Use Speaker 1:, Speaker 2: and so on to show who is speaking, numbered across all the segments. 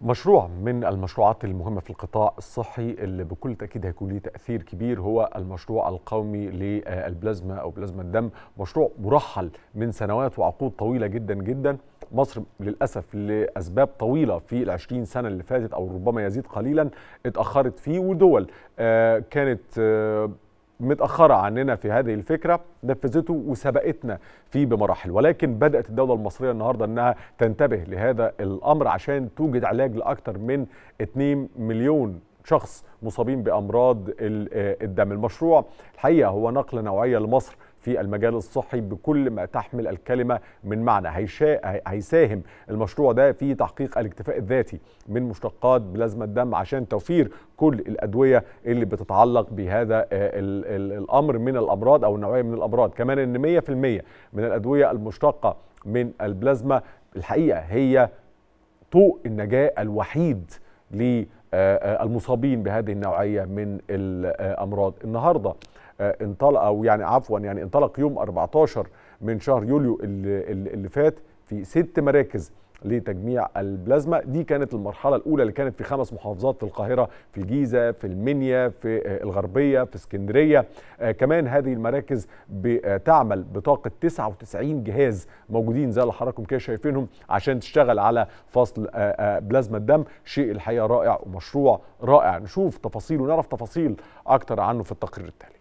Speaker 1: مشروع من المشروعات المهمة في القطاع الصحي اللي بكل تأكيد هيكون ليه تأثير كبير هو المشروع القومي للبلازما أو بلازما الدم مشروع مرحل من سنوات وعقود طويلة جدا جدا مصر للأسف لأسباب طويلة في العشرين سنة اللي فاتت أو ربما يزيد قليلا اتأخرت فيه ودول آه كانت آه متأخرة عننا في هذه الفكرة نفذته وسبقتنا فيه بمراحل ولكن بدأت الدولة المصرية النهاردة أنها تنتبه لهذا الأمر عشان توجد علاج لأكثر من 2 مليون شخص مصابين بأمراض الدم المشروع الحقيقة هو نقلة نوعية لمصر في المجال الصحي بكل ما تحمل الكلمة من معنى هيساهم المشروع ده في تحقيق الاكتفاء الذاتي من مشتقات بلازما الدم عشان توفير كل الأدوية اللي بتتعلق بهذا الأمر من الأمراض أو النوعية من الأمراض كمان أن 100% من الأدوية المشتقة من البلازما الحقيقة هي طوق النجاة الوحيد للمصابين بهذه النوعية من الأمراض النهاردة انطلق او يعني عفوا يعني انطلق يوم 14 من شهر يوليو اللي, اللي فات في ست مراكز لتجميع البلازما دي كانت المرحله الاولى اللي كانت في خمس محافظات في القاهره في الجيزه في المنيا في الغربيه في اسكندريه آه كمان هذه المراكز بتعمل بطاقه 99 جهاز موجودين زي اللي حضراتكم كده شايفينهم عشان تشتغل على فصل آه آه بلازما الدم شيء الحقيقه رائع ومشروع رائع نشوف تفاصيل ونعرف تفاصيل اكتر عنه في التقرير التالي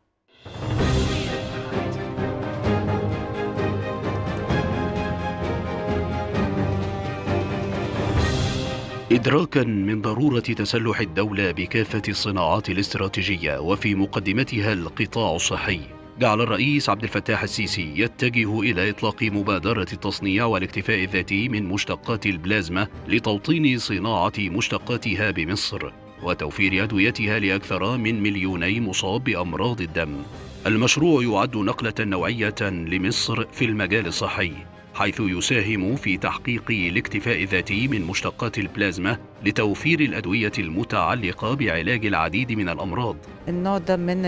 Speaker 2: إدراكا من ضرورة تسلح الدولة بكافة الصناعات الاستراتيجية وفي مقدمتها القطاع الصحي جعل الرئيس عبد الفتاح السيسي يتجه إلى إطلاق مبادرة التصنيع والاكتفاء الذاتي من مشتقات البلازما لتوطين صناعة مشتقاتها بمصر وتوفير أدويتها لأكثر من مليوني مصاب بأمراض الدم المشروع يعد نقلة نوعية لمصر في المجال الصحي حيث يساهم في تحقيق الاكتفاء الذاتي من مشتقات البلازما لتوفير الأدوية المتعلقة بعلاج العديد من الأمراض
Speaker 3: النوع ده من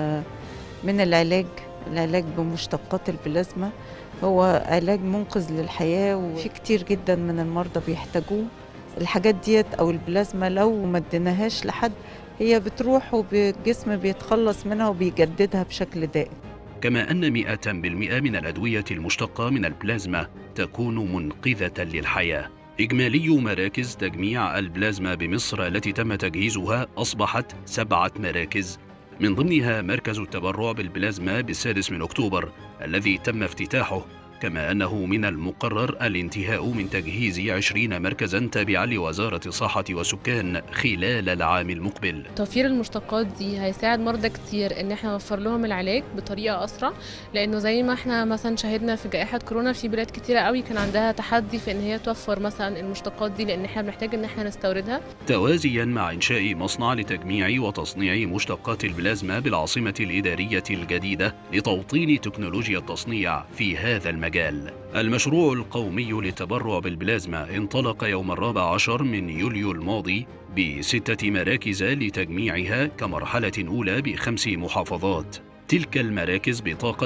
Speaker 3: من العلاج العلاج بمشتقات البلازما هو علاج منقذ للحياة وفي كتير جدا من المرضى بيحتاجوه الحاجات ديت او البلازما لو ما اديناهاش لحد هي بتروح وبالجسم بيتخلص منها وبيجددها بشكل دائم
Speaker 2: كما أن مئة بالمئة من الأدوية المشتقة من البلازما تكون منقذة للحياة إجمالي مراكز تجميع البلازما بمصر التي تم تجهيزها أصبحت سبعة مراكز من ضمنها مركز التبرع بالبلازما بالسادس من أكتوبر الذي تم افتتاحه كما أنه من المقرر الانتهاء من تجهيز عشرين مركزا تابعا لوزارة الصحة والسكان خلال العام المقبل
Speaker 4: توفير المشتقات دي هيساعد مرضى كتير ان احنا نوفر لهم العلاج بطريقة أسرع لأنه زي ما احنا مثلا شاهدنا في جائحة كورونا في بلاد كتيرة قوي كان عندها تحدي في ان هي توفر مثلا المشتقات دي لأن احنا بنحتاج ان احنا نستوردها
Speaker 2: توازيا مع إنشاء مصنع لتجميع وتصنيع مشتقات البلازما بالعاصمة الإدارية الجديدة لتوطين تكنولوجيا التصنيع في هذا المجال المجال المشروع القومي للتبرع بالبلازما انطلق يوم الرابع عشر من يوليو الماضي بستة مراكز لتجميعها كمرحلة أولى بخمس محافظات تلك المراكز بطاقة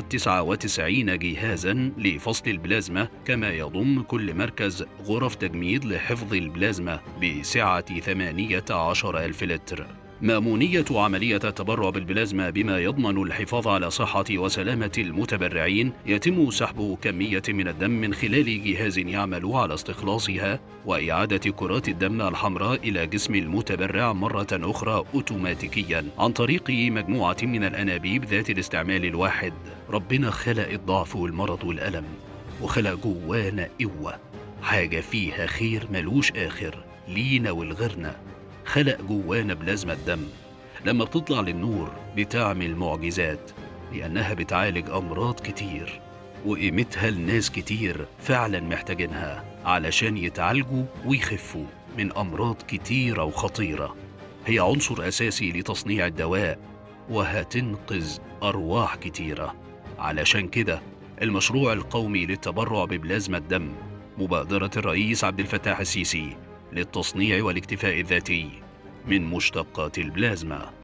Speaker 2: 99 جهازا لفصل البلازما كما يضم كل مركز غرف تجميد لحفظ البلازما بسعة 18 ألف لتر مامونية عملية التبرع بالبلازما بما يضمن الحفاظ على صحة وسلامة المتبرعين يتم سحب كمية من الدم من خلال جهاز يعمل على استخلاصها وإعادة كرات الدم الحمراء إلى جسم المتبرع مرة أخرى أوتوماتيكيا عن طريق مجموعة من الأنابيب ذات الاستعمال الواحد ربنا خلق الضعف والمرض والألم وخلق جوانا قوة حاجة فيها خير ملوش آخر لينا ولغيرنا خلق جوانا بلازمة الدم لما بتطلع للنور بتعمل معجزات لأنها بتعالج أمراض كتير وقيمتها لناس كتير فعلا محتاجينها علشان يتعالجوا ويخفوا من أمراض كتيرة وخطيرة هي عنصر أساسي لتصنيع الدواء وهتنقذ أرواح كتيرة علشان كده المشروع القومي للتبرع ببلازما الدم مبادرة الرئيس عبد الفتاح السيسي للتصنيع والاكتفاء الذاتي من مشتقات البلازما